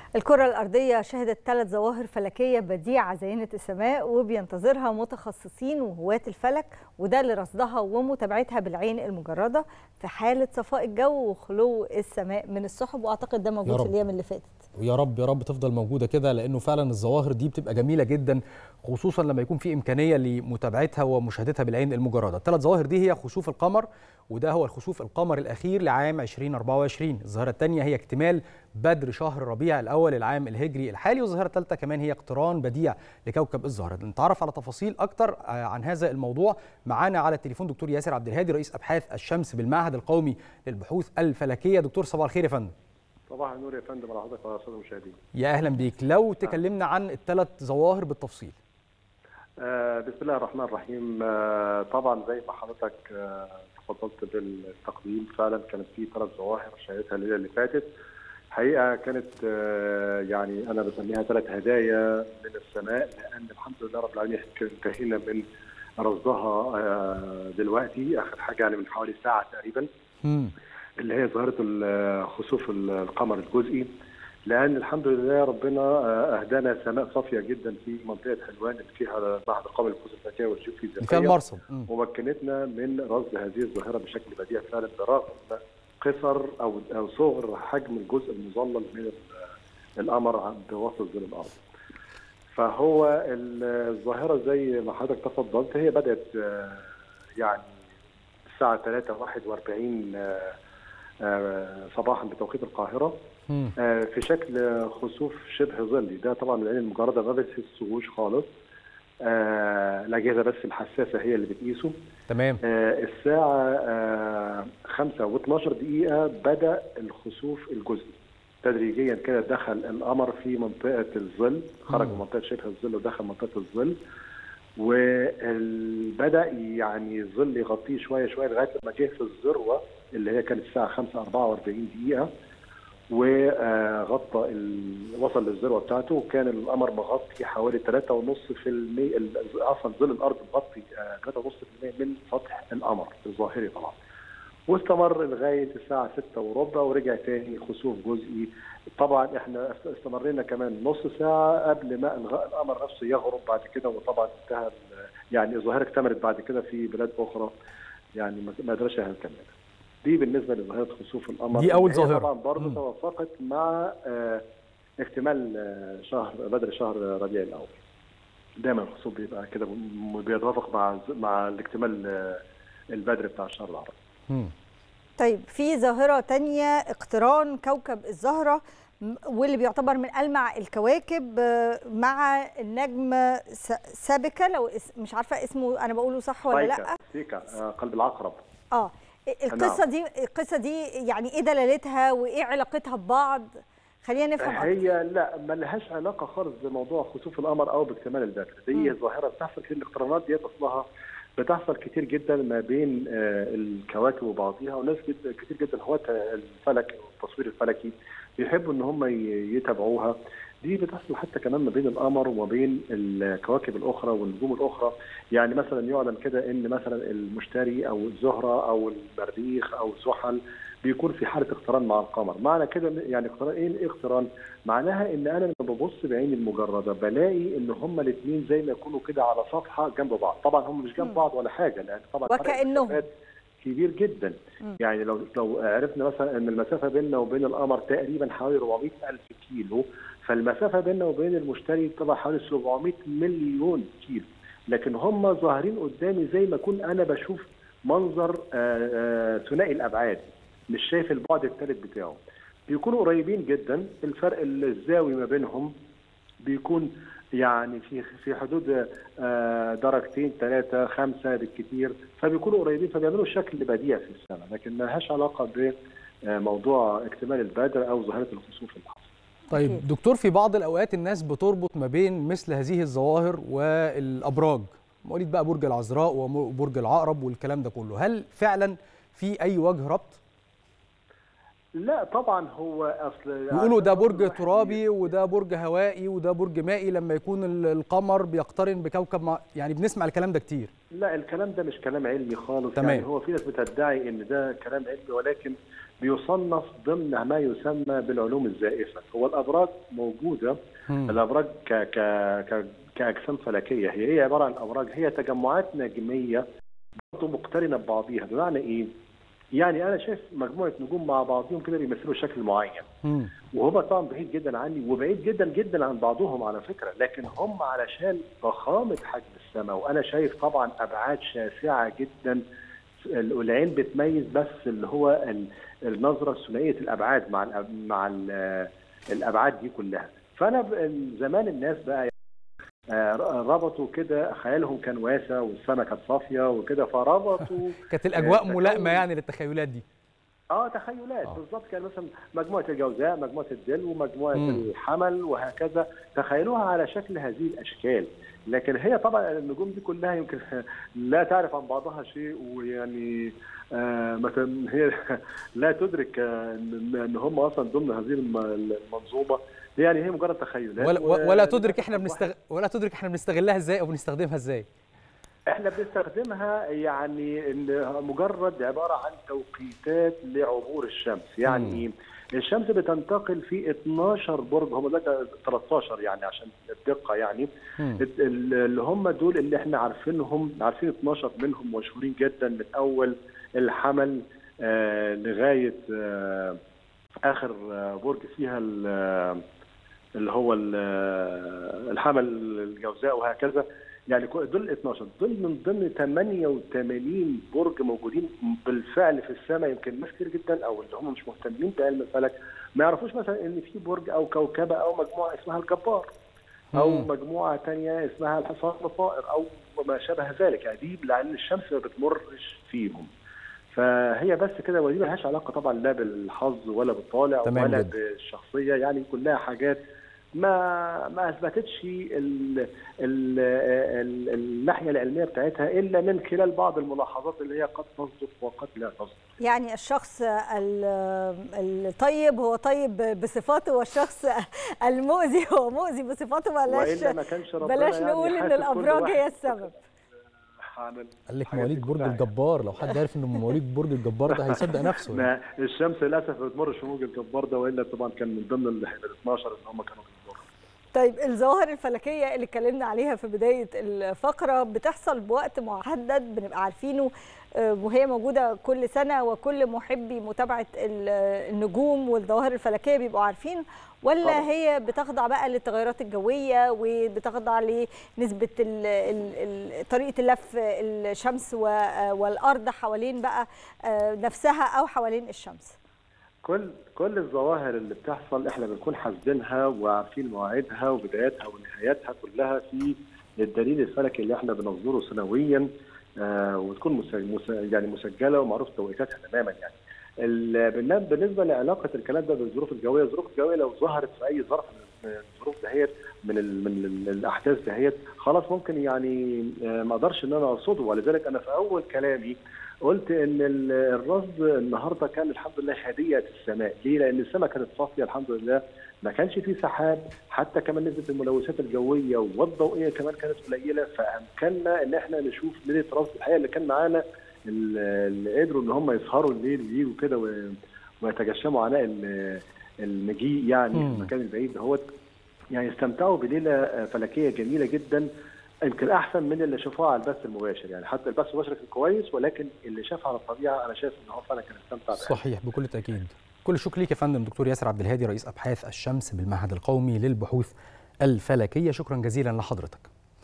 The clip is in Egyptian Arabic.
الكرة الأرضية شهدت ثلاث ظواهر فلكية بديعة زينت السماء وبينتظرها متخصصين وهواة الفلك وده لرصدها ومتابعتها بالعين المجردة في حالة صفاء الجو وخلو السماء من السحب وأعتقد ده موجود في الأيام اللي فاتت ويا رب يا رب تفضل موجوده كده لانه فعلا الظواهر دي بتبقى جميله جدا خصوصا لما يكون في امكانيه لمتابعتها ومشاهدتها بالعين المجرده الثلاث ظواهر دي هي خسوف القمر وده هو الخسوف القمر الاخير لعام 2024 الظاهره الثانيه هي اكتمال بدر شهر ربيع الاول العام الهجري الحالي والظاهره الثالثه كمان هي اقتران بديع لكوكب الزهره نتعرف على تفاصيل اكتر عن هذا الموضوع معانا على التليفون دكتور ياسر عبد الهادي رئيس ابحاث الشمس بالمعهد القومي للبحوث الفلكيه دكتور صباح الخير يا فندم صباح النور يا فندم على حضرتك وعلى الساده المشاهدين. يا اهلا بيك، لو تكلمنا عن الثلاث ظواهر بالتفصيل. آه بسم الله الرحمن الرحيم آه طبعا زي ما حضرتك آه تفضلت بالتقديم فعلا كانت في ثلاث ظواهر شهدتها الليله اللي فاتت. حقيقه كانت آه يعني انا بسميها ثلاث هدايا من السماء لان الحمد لله رب العالمين انتهينا من رصدها آه دلوقتي اخر حاجه يعني من حوالي ساعه تقريبا. مم. اللي هي ظاهره خسوف القمر الجزئي لان الحمد لله ربنا اهدانا سماء صافيه جدا في منطقه حلوان اللي فيها معهد القومي للبحوث الفلكيه والجيوفيزيائيه فيها المرصد ومكنتنا من رصد هذه الظاهره بشكل بديع فعلا برغم قصر او او صغر حجم الجزء المظلل من القمر بوسط ظل الارض. فهو الظاهره زي ما حضرتك تفضلت هي بدات يعني الساعه 3 41 صباحا بتوقيت القاهره في شكل خسوف شبه ظلي ده طبعا العين المجرده ما بتحسوش خالص الاجهزه بس الحساسه هي اللي بتقيسه تمام الساعه 5 و12 دقيقه بدا الخسوف الجزئي تدريجيا كده دخل القمر في منطقه الظل خرج من منطقه شبه الظل ودخل منطقه الظل وبدا يعني الظل يغطيه شويه شويه لغايه لما جه في الذروه اللي هي كانت الساعه 5 44 دقيقه وغطى وصل للذروه بتاعته وكان القمر مغطي حوالي 3.5% اصلا ظل الارض مغطي 3.5% من سطح القمر الظاهري طبعا واستمر لغايه الساعه 6 وربع ورجع تاني خسوف جزئي طبعا احنا استمرينا كمان نص ساعه قبل ما القمر نفسه يغرب بعد كده وطبعا انتهى يعني الظاهره اكتملت بعد كده في بلاد اخرى يعني ما قدرش نكملها. دي بالنسبه لظاهره خسوف القمر دي اول ظاهره طبعا برضه توافقت مع اه اكتمال اه شهر بدر شهر ربيع الاول. دايما الخسوف بيبقى كده بيتوافق مع مع الاكتمال اه البدر بتاع الشهر العربي. طيب في ظاهرة تانية اقتران كوكب الزهرة واللي بيعتبر من ألمع الكواكب مع النجم سابكة لو مش عارفة اسمه أنا بقوله صح ولا لا سيكا قلب العقرب اه القصة دي القصة دي يعني ايه دلالتها وايه علاقتها ببعض خلينا نفهم هي لا ما لهاش علاقه خالص بموضوع خسوف القمر او باكتمال البدر دي ظاهره بتحصل في الاقترانات ديت اصلها بتحصل كتير جدا ما بين الكواكب وبعضها وناس جدا كتير جدا هواة الفلك والتصوير الفلكي بيحبوا ان هم يتابعوها دي بتحصل حتى كمان ما بين القمر وما بين الكواكب الاخرى والنجوم الاخرى يعني مثلا يعلن كده ان مثلا المشتري او الزهره او المريخ او زحل بيكون في حاله اقتران مع القمر معنى كده يعني اقتران ايه اقتران معناها ان انا لما ببص بعيني المجرده بلاقي ان هما الاثنين زي ما يكونوا كده على صفحه جنب بعض طبعا هم مش جنب بعض ولا حاجه لان طبعا وكانهم كبير جدا م. يعني لو لو عرفنا مثلا ان المسافه بيننا وبين القمر تقريبا حوالي 400 الف كيلو فالمسافه بيننا وبين المشتري طبعا حوالي 700 مليون كيلو لكن هم ظاهرين قدامي زي ما اكون انا بشوف منظر ثنائي الابعاد مش شايف البعد الثالث بتاعه بيكونوا قريبين جدا الفرق الزاوي ما بينهم بيكون يعني في في حدود درجتين ثلاثة خمسة بالكثير فبيكونوا قريبين فبيعملوا شكل بديع في السماء لكن ما لهاش علاقة بموضوع اكتمال البدر أو ظاهرة الخسوف اللي حصل. طيب دكتور في بعض الأوقات الناس بتربط ما بين مثل هذه الظواهر والأبراج مواليد بقى برج العذراء وبرج العقرب والكلام ده كله هل فعلا في أي وجه ربط؟ لا طبعا هو اصل يقولوا ده برج ترابي وده برج هوائي وده برج مائي لما يكون القمر بيقترن بكوكب مع يعني بنسمع الكلام ده كتير لا الكلام ده مش كلام علمي خالص تمام. يعني هو في ناس بتدعي ان ده كلام علمي ولكن بيصنف ضمن ما يسمى بالعلوم الزائفه هو الابراج موجوده الابراج ك ك ك كاجسام فلكيه هي هي عباره عن ابراج هي تجمعات نجميه برضه مقترنه ببعضيها بمعنى ايه؟ يعني انا شايف مجموعه نجوم مع بعضهم كده بيمثلوا شكل معين وهم طبعا بعيد جدا عني وبعيد جدا جدا عن بعضهم على فكره لكن هم علشان ضخامه حجم السماء وانا شايف طبعا ابعاد شاسعه جدا العين بتميز بس اللي هو النظره ثنائيه الابعاد مع ال مع ال الابعاد دي كلها فانا زمان الناس بقى ربطوا كده خيالهم كان واسع والسماء كانت صافيه وكده فربطوا كانت الاجواء ملائمه يعني للتخيلات دي اه تخيلات آه. بالظبط كان مثلا مجموعه الجوزاء مجموعه الدل ومجموعه مم. الحمل وهكذا تخيلوها على شكل هذه الاشكال لكن هي طبعا النجوم دي كلها يمكن لا تعرف عن بعضها شيء ويعني آه هي لا تدرك ان هم اصلا ضمن هذه المنظومه يعني هي مجرد تخيلات ولا, ولا تدرك احنا بنستغ... ولا تدرك احنا بنستغلها ازاي او بنستخدمها ازاي احنا بنستخدمها يعني مجرد عباره عن توقيتات لعبور الشمس يعني مم. الشمس بتنتقل في 12 برج هم دلوقتي 13 يعني عشان الدقه يعني مم. اللي هم دول اللي احنا عارفينهم عارفين 12 منهم مشهورين جدا من اول الحمل آه لغايه آه اخر آه برج فيها اللي هو الحمل الجوزاء وهكذا يعني دول 12 دول من ضمن 88 برج موجودين بالفعل في السماء يمكن ناس كتير جدا او اللي هم مش مهتمين بعلم الفلك ما يعرفوش مثلا ان في برج او كوكبه او مجموعه اسمها الجبار او مم. مجموعه ثانيه اسمها الحصان الطائر او ما شابه ذلك يعني دي لان الشمس ما بتمرش فيهم فهي بس كده ودي ملهاش علاقه طبعا لا بالحظ ولا بالطالع ولا جدا. بالشخصيه يعني كلها حاجات ما ما اثبتتش ال ال ال الناحيه العلميه بتاعتها الا من خلال بعض الملاحظات اللي هي قد تصدق وقد لا تصدق. يعني الشخص الطيب هو طيب بصفاته والشخص المؤذي هو مؤذي بصفاته بلاش ما كانش بلاش يعني نقول ان الابراج هي السبب. قال لك مواليد برج الجبار لو حد عارف انه مواليد برج الجبار ده هيصدق نفسه يعني. الشمس للاسف ما بتمرش في موج الجبار ده والا طبعا كان من ضمن ال 12 اللي هم كانوا طيب الظواهر الفلكيه اللي اتكلمنا عليها في بدايه الفقره بتحصل بوقت محدد بنبقى عارفينه وهي موجوده كل سنه وكل محبي متابعه النجوم والظواهر الفلكيه بيبقوا عارفين ولا طبعا. هي بتخضع بقى للتغيرات الجويه وبتخضع لنسبه ال ال طريقه لف الشمس والارض حوالين بقى نفسها او حوالين الشمس كل كل الظواهر اللي بتحصل احنا بنكون حاسبينها وعارفين مواعيدها وبداياتها ونهاياتها كلها في الدليل الفلكي اللي احنا بنصدره سنويا آه وتكون مسجل يعني مسجله ومعروف توقيتاتها تماما يعني. بالنسبه لعلاقه الكلام ده بالظروف الجويه، الظروف الجويه لو ظهرت في اي ظرف من الظروف دهيت من ال من ال الاحداث دهيت خلاص ممكن يعني آه ما اقدرش ان انا ارصده ولذلك انا في اول كلامي قلت ان الرصد النهارده كان الحمد لله هديه السماء، ليه؟ لان السماء كانت صافيه الحمد لله ما كانش فيه سحاب حتى كمان نسبه الملوثات الجويه والضوئيه كمان كانت قليله فامكننا ان احنا نشوف ليله رصد الحقيقه اللي كان معانا اللي قدروا ان هم يسهروا الليل ويجوا كده ويتجشموا عناء المجيء يعني في المكان البعيد دهوت يعني استمتعوا بليله فلكيه جميله جدا يمكن احسن من اللي شافوها على البث المباشر يعني حتى البث المباشر كان كويس ولكن اللي شافها على الطبيعه انا شايف ان هو فعلا كان استمتع صحيح بكل تاكيد كل الشكر ليك يا فندم دكتور ياسر عبد الهادي رئيس ابحاث الشمس بالمعهد القومي للبحوث الفلكيه شكرا جزيلا لحضرتك